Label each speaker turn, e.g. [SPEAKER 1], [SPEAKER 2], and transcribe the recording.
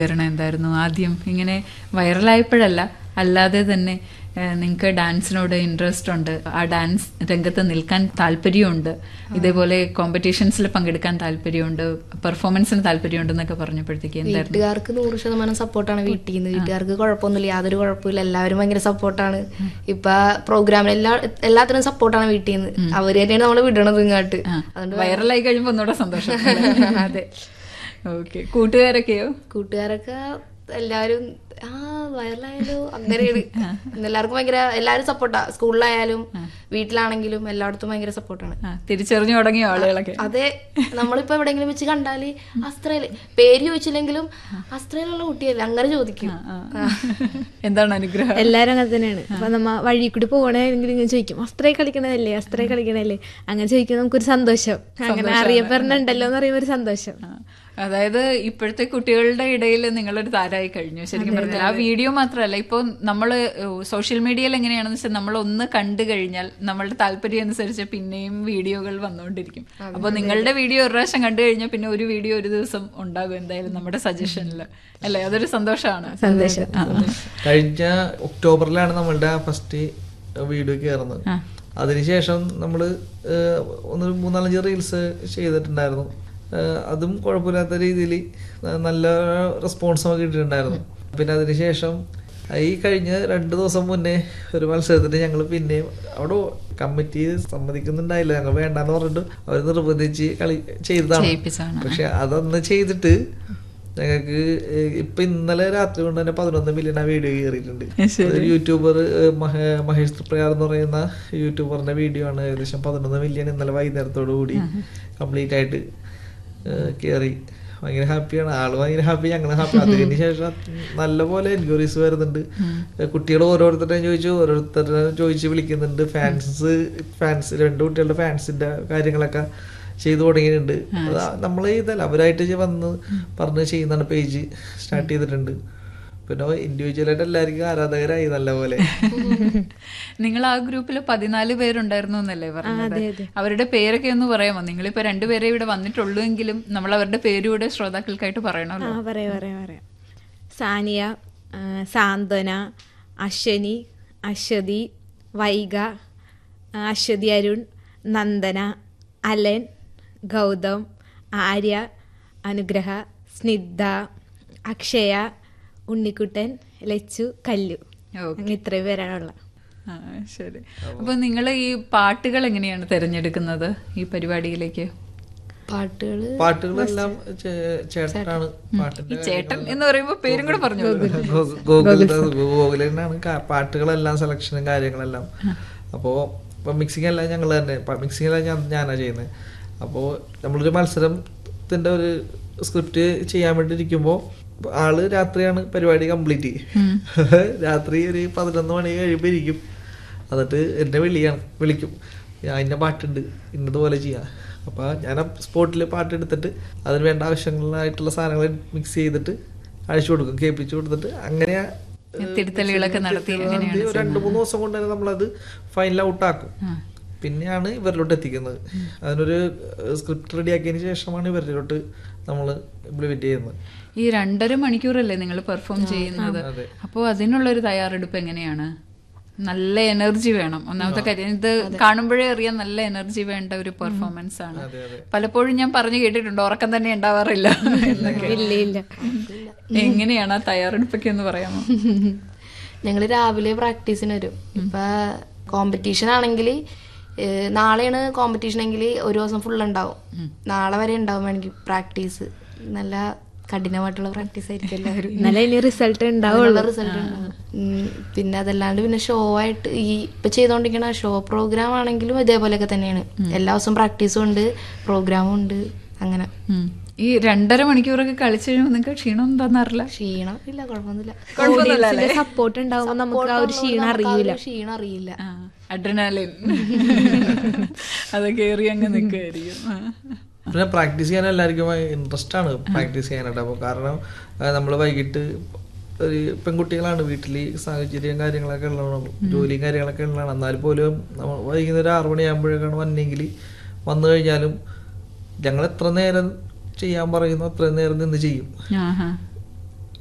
[SPEAKER 1] കാരണം എന്തായിരുന്നു ആദ്യം ഇങ്ങനെ വൈറലായപ്പോഴല്ല അല്ലാതെ തന്നെ നിങ്ങൾക്ക് ഡാൻസിനോട് ഇൻട്രസ്റ്റ് ഉണ്ട് ആ ഡാൻസ് രംഗത്ത് നിൽക്കാൻ താല്പര്യമുണ്ട് ഇതേപോലെ കോമ്പറ്റീഷൻസിൽ പങ്കെടുക്കാൻ താല്പര്യമുണ്ട് പെർഫോമൻസിന് താല്പര്യമുണ്ട് എന്നൊക്കെ പറഞ്ഞപ്പോഴത്തേക്ക് എന്തായിരുന്നു
[SPEAKER 2] വീട്ടുകാർക്ക് നൂറ് ശതമാനം സപ്പോർട്ടാണ് വീട്ടിൽ നിന്ന് വീട്ടുകാർക്ക് കുഴപ്പമൊന്നുമില്ല യാതൊരു കുഴപ്പമില്ല എല്ലാവരും ഭയങ്കര സപ്പോർട്ടാണ് ഇപ്പൊ പ്രോഗ്രാമിൽ എല്ലാ എല്ലാത്തിനും സപ്പോർട്ടാണ് വീട്ടിൽ നിന്ന് അവര് തന്നെയാണ് നമ്മള് വിടണത് ഇങ്ങോട്ട് അതുകൊണ്ട്
[SPEAKER 1] വൈറലായി കഴിയുമ്പോൾ ഒന്നുകൂടെ സന്തോഷം അതെ ഓക്കെ കൂട്ടുകാരൊക്കെയോ
[SPEAKER 2] കൂട്ടുകാരൊക്കെ എല്ലാവരും ആ വൈറലായാലോ അങ്ങനെയാണ് എല്ലാവർക്കും ഭയങ്കര എല്ലാവരും സപ്പോർട്ടാ സ്കൂളിലായാലും വീട്ടിലാണെങ്കിലും എല്ലായിടത്തും ഭയങ്കര സപ്പോർട്ടാണ്
[SPEAKER 1] ആ, തിരിച്ചറിഞ്ഞു തുടങ്ങിയ ആളുകളൊക്കെ
[SPEAKER 2] അതെ നമ്മളിപ്പോ എവിടെയെങ്കിലും വെച്ച് കണ്ടാല് അസ്ത്രയില് പേര് ചോദിച്ചില്ലെങ്കിലും അസ്ത്രയിലുള്ള കുട്ടിയല്ലേ അങ്ങനെ ചോദിക്കും
[SPEAKER 1] ആ. എന്താണ് അനുഗ്രഹം
[SPEAKER 3] എല്ലാരും അങ്ങനെ തന്നെയാണ് അപ്പൊ നമ്മ വഴി കൂടി പോകണമെങ്കിൽ ഇങ്ങനെ ചോദിക്കും അസ്ത്രേ കളിക്കണതല്ലേ അസ്ത്രേ കളിക്കണല്ലേ അങ്ങനെ ചോദിക്കുമ്പോൾ നമുക്കൊരു സന്തോഷം അങ്ങനെ അറിയപ്പെടുന്നുണ്ടല്ലോ എന്ന് പറയുമ്പോൾ ഒരു സന്തോഷം
[SPEAKER 1] ആ. അതായത് ഇപ്പോഴത്തെ കുട്ടികളുടെ ഇടയിൽ നിങ്ങളൊരു താരമായി കഴിഞ്ഞു ശരിക്കും പറഞ്ഞാൽ ആ വീഡിയോ മാത്രമല്ല ഇപ്പോൾ നമ്മൾ സോഷ്യൽ മീഡിയയിൽ എങ്ങനെയാണെന്ന് വെച്ചാൽ നമ്മൾ ഒന്ന് കണ്ടു കഴിഞ്ഞാൽ നമ്മളുടെ താല്പര്യം അനുസരിച്ച് പിന്നെയും വീഡിയോകൾ വന്നുകൊണ്ടിരിക്കും അപ്പോൾ നിങ്ങളുടെ വീഡിയോ ഒരു പ്രാവശ്യം കണ്ടു കഴിഞ്ഞാൽ പിന്നെ ഒരു വീഡിയോ ഒരു ദിവസം ഉണ്ടാകും എന്തായാലും നമ്മുടെ സജഷനിൽ അല്ലേ അതൊരു സന്തോഷമാണ്
[SPEAKER 3] സന്തോഷം
[SPEAKER 1] ആ.
[SPEAKER 4] കഴിഞ്ഞ ഒക്ടോബറിലാണ് നമ്മളുടെ ഫസ്റ്റ് വീഡിയോ കയറുന്നത് അതിനുശേഷം നമ്മൾ ഒന്ന് മൂന്നാലഞ്ച് റീൽസ് ചെയ്തിട്ടുണ്ടായിരുന്നു ഏഹ് അതും കുഴപ്പമില്ലാത്ത രീതിയിൽ നല്ല റെസ്പോൺസ് നമുക്ക് കിട്ടിയിട്ടുണ്ടായിരുന്നു പിന്നെ അതിനുശേഷം ഈ കഴിഞ്ഞ രണ്ട് ദിവസം മുന്നേ ഒരു മത്സരത്തിന് ഞങ്ങൾ പിന്നെയും അവിടെ കമ്മിറ്റി സമ്മതിക്കുന്നുണ്ടായില്ല ഞങ്ങൾ വേണ്ടാന്ന് പറഞ്ഞിട്ട് അവർ നിർബന്ധിച്ച് കളി ചെയ്തതാണ്
[SPEAKER 1] ചെയ്യിപ്പിച്ചതാണ്.
[SPEAKER 4] പക്ഷെ അതൊന്ന് ചെയ്തിട്ട് ഞങ്ങൾക്ക് ഇപ്പൊ ഇന്നലെ രാത്രി കൊണ്ട് തന്നെ പതിനൊന്ന് മില്യൺ ആ വീഡിയോ കയറിയിട്ടുണ്ട് ഒരു യൂട്യൂബർ ഏഹ്, മഹേ- മഹേഷ് തൃപ്രയാർ എന്ന് പറയുന്ന യൂട്യൂബറിന്റെ വീഡിയോ ആണ് ഏകദേശം പതിനൊന്ന് മില്യൺ ഇന്നലെ വൈകുന്നേരത്തോടു കൂടി കംപ്ലീറ്റ് ആയിട്ട് കയറി ഭയങ്കര ഹാപ്പിയാണ് ആള് ഭയങ്കര ഹാപ്പി ഞങ്ങൾ ഹാപ്പി അതിന് ശേഷം നല്ലപോലെ എൻക്വയറീസ് വരുന്നുണ്ട് കുട്ടികൾ ഓരോരുത്തരെ ചോദിച്ചു ഓരോരുത്തരെ ചോദിച്ച് വിളിക്കുന്നുണ്ട് ഫാൻസ് ഫാൻസ് രണ്ട് കുട്ടികളുടെ ഫാൻസിന്റെ കാര്യങ്ങളൊക്കെ ചെയ്തു തുടങ്ങിയിട്ടുണ്ട് അത് നമ്മൾ ചെയ്തല്ല അവരായിട്ട് വന്ന് പറഞ്ഞ് ചെയ്യുന്നതാണ് പേജ് സ്റ്റാർട്ട് ചെയ്തിട്ടുണ്ട് പിന്നെ ഇൻഡിവിജ്വലായിട്ട് എല്ലാവർക്കും ആരാധകരായി നല്ലപോലെ
[SPEAKER 1] നിങ്ങൾ ആ ഗ്രൂപ്പിൽ പതിനാല് പേരുണ്ടായിരുന്നു എന്നല്ലേ പറഞ്ഞത് അവരുടെ പേരൊക്കെ ഒന്ന് പറയാമോ നിങ്ങളിപ്പോ രണ്ടുപേരെ ഇവിടെ വന്നിട്ടുള്ളൂ എങ്കിലും നമ്മൾ അവരുടെ പേരൂടെ ശ്രോതാക്കൾക്കായിട്ട്
[SPEAKER 3] ആ
[SPEAKER 1] പറയണമല്ലോ
[SPEAKER 3] പറയാം പറയാം പറയാം സാനിയ ആ, സാന്ത്വന അശ്വനി അശ്വതി വൈഗ ആ, അശ്വതി അരുൺ നന്ദന അലൻ ഗൗതം ആര്യ അനുഗ്രഹ സ്നിഗ്ധ അക്ഷയ ഉണ്ണിക്കുട്ടൻ ലച്ചു കല്ലു
[SPEAKER 1] ഓക്കെ
[SPEAKER 3] അങ്ങനെ ഇത്രയും പേരാണുള്ളത്
[SPEAKER 1] ആ ശരി അപ്പൊ നിങ്ങൾ ഈ പാട്ടുകൾ എങ്ങനെയാണ് തിരഞ്ഞെടുക്കുന്നത് ഈ പരിപാടിയിലേക്ക്
[SPEAKER 2] പാട്ടുകള്
[SPEAKER 4] പാട്ടുകളെല്ലാം ചേ- ചേട്ടനാണ്
[SPEAKER 1] ഈ
[SPEAKER 4] പാട്ടിന്റെ
[SPEAKER 1] ചേട്ടൻ എന്ന് പറയുമ്പോ പേരും കൂടെ പറഞ്ഞു
[SPEAKER 4] ഗോകുലനാണ് പാട്ടുകളെല്ലാം സെലക്ഷനും കാര്യങ്ങളെല്ലാം അപ്പോ ഇപ്പൊ മിക്സിംഗ് എല്ലാം ഞങ്ങൾ തന്നെ മിക്സിംഗ് എല്ലാം ഞാൻ ഞാനാ ചെയ്യുന്നത് അപ്പോൾ നമ്മളൊരു മത്സരത്തിന്റെ ഒരു സ്ക്രിപ്റ്റ് ചെയ്യാൻ വേണ്ടി ഇരിക്കുമ്പോൾ ആള് രാത്രിയാണ് പരിപാടി കംപ്ലീറ്റ് രാത്രി ഒരു പതിനൊന്ന് മണി കഴിയുമ്പോൾ ഇരിക്കും എന്നിട്ട് എന്നെ വിളിയാണ് വിളിക്കും ഞാൻ ഇന്ന പാട്ടുണ്ട് ഇന്നതുപോലെ ചെയ്യാം അപ്പോൾ ഞാൻ ആ സ്പോട്ടിൽ പാട്ട് എടുത്തിട്ട് അതിന് വേണ്ട ആവശ്യങ്ങളായിട്ടുള്ള സാധനങ്ങൾ മിക്സ് ചെയ്തിട്ട് അഴിച്ചു കൊടുക്കും കേൾപ്പിച്ചു കൊടുത്തിട്ട് അങ്ങനെ
[SPEAKER 1] തിരുത്തലുകളൊക്കെ നടത്തി
[SPEAKER 4] നടത്തി ഒരു രണ്ട് മൂന്ന് ദിവസം കൊണ്ട് തന്നെ നമ്മളത് ഫൈനൽ ഔട്ട് ആക്കും പിന്നെയാണ് ഇവരിലോട്ട് എത്തിക്കുന്നത് അതിനൊരു സ്ക്രിപ്റ്റ് റെഡിയാക്കിയതിന് ശേഷമാണ് ഇവരിലോട്ട് നമ്മൾ ഇംപ്ലിമെന്റ് ചെയ്യുന്നത്
[SPEAKER 1] ഈ രണ്ടര മണിക്കൂറല്ലേ നിങ്ങൾ പെർഫോം ചെയ്യുന്നത് അപ്പോൾ അതിനുള്ള ഒരു തയ്യാറെടുപ്പ് എങ്ങനെയാണ് നല്ല എനർജി വേണം ഒന്നാമത്തെ കാര്യം ഇത് കാണുമ്പോഴേ അറിയാം നല്ല എനർജി വേണ്ട ഒരു പെർഫോമൻസ് ആണ് പലപ്പോഴും ഞാൻ പറഞ്ഞു കേട്ടിട്ടുണ്ട് ഉറക്കം തന്നെ ഉണ്ടാവാറില്ല എന്നൊക്കെ
[SPEAKER 3] ഇല്ല ഇല്ല
[SPEAKER 1] എങ്ങനെയാണ് ആ തയ്യാറെടുപ്പൊക്കെ എന്ന് പറയാമോ
[SPEAKER 2] ഞങ്ങൾ രാവിലെ പ്രാക്ടീസിന് വരും ഇപ്പൊ കോമ്പറ്റീഷൻ ആണെങ്കിൽ നാളെയാണ് കോമ്പറ്റീഷൻ എങ്കിൽ ഒരു ദിവസം ഫുൾ ഉണ്ടാവും നാളെ വരെ ഉണ്ടാവും വേണമെങ്കിൽ പ്രാക്ടീസ് നല്ല കഠിനമായിട്ടുള്ള പ്രാക്ടീസ് ആയിരിക്കും എല്ലാവരും
[SPEAKER 3] എന്നാലേ ഇനി റിസൾട്ട് ഉണ്ടാവും
[SPEAKER 2] അതിനുള്ള റിസൾട്ട് ഉണ്ടാവും ഉം, പിന്നെ അതല്ലാണ്ട് പിന്നെ ഷോ ആയിട്ട് ഈ ഇപ്പൊ ചെയ്തോണ്ടിരിക്കണ ഷോ പ്രോഗ്രാം ആണെങ്കിലും ഇതേപോലെയൊക്കെ തന്നെയാണ് എല്ലാ ദിവസവും പ്രാക്ടീസും ഉണ്ട് പ്രോഗ്രാമും ഉണ്ട് അങ്ങനെ
[SPEAKER 1] ഉം. ഈ രണ്ടര മണിക്കൂറൊക്കെ കളിച്ചു കഴിയുമ്പോൾ നിങ്ങൾക്ക് ക്ഷീണം തോന്നാറില്ല
[SPEAKER 2] ക്ഷീണം ഇല്ല കുഴപ്പമൊന്നുമില്ല
[SPEAKER 3] ഓഡിയൻസിന്റെ സപ്പോർട്ട് ഉണ്ടാവുമ്പോൾ നമുക്ക് ആ ഒരു ക്ഷീണം അറിയില്ല
[SPEAKER 2] ക്ഷീണം അറിയില്ല
[SPEAKER 1] അഡ്രനാലിൻ അത് കയറി അങ്ങ് നിൽക്കുമായിരിക്കും ആ.
[SPEAKER 4] പിന്നെ പ്രാക്ടീസ് ചെയ്യാൻ എല്ലാവർക്കും ഇൻട്രസ്റ്റ് ആണ് പ്രാക്ടീസ് ചെയ്യാനായിട്ട് അപ്പോൾ കാരണം നമ്മൾ വൈകിട്ട് ഒരു പെൺകുട്ടികളാണ് വീട്ടിൽ സാഹചര്യം കാര്യങ്ങളൊക്കെ ഉള്ളതാണ് ജോലിയും കാര്യങ്ങളൊക്കെ ഉള്ളതാണ് എന്നാൽ പോലും നമ്മൾ വൈകുന്നേരം ആറു മണിയാകുമ്പോഴേക്കാണ് വന്നെങ്കിൽ വന്നു കഴിഞ്ഞാലും ഞങ്ങൾ എത്ര നേരം ചെയ്യാൻ പറയുന്നു അത്രയും നേരം നിന്ന് ചെയ്യും
[SPEAKER 1] ആഹാ.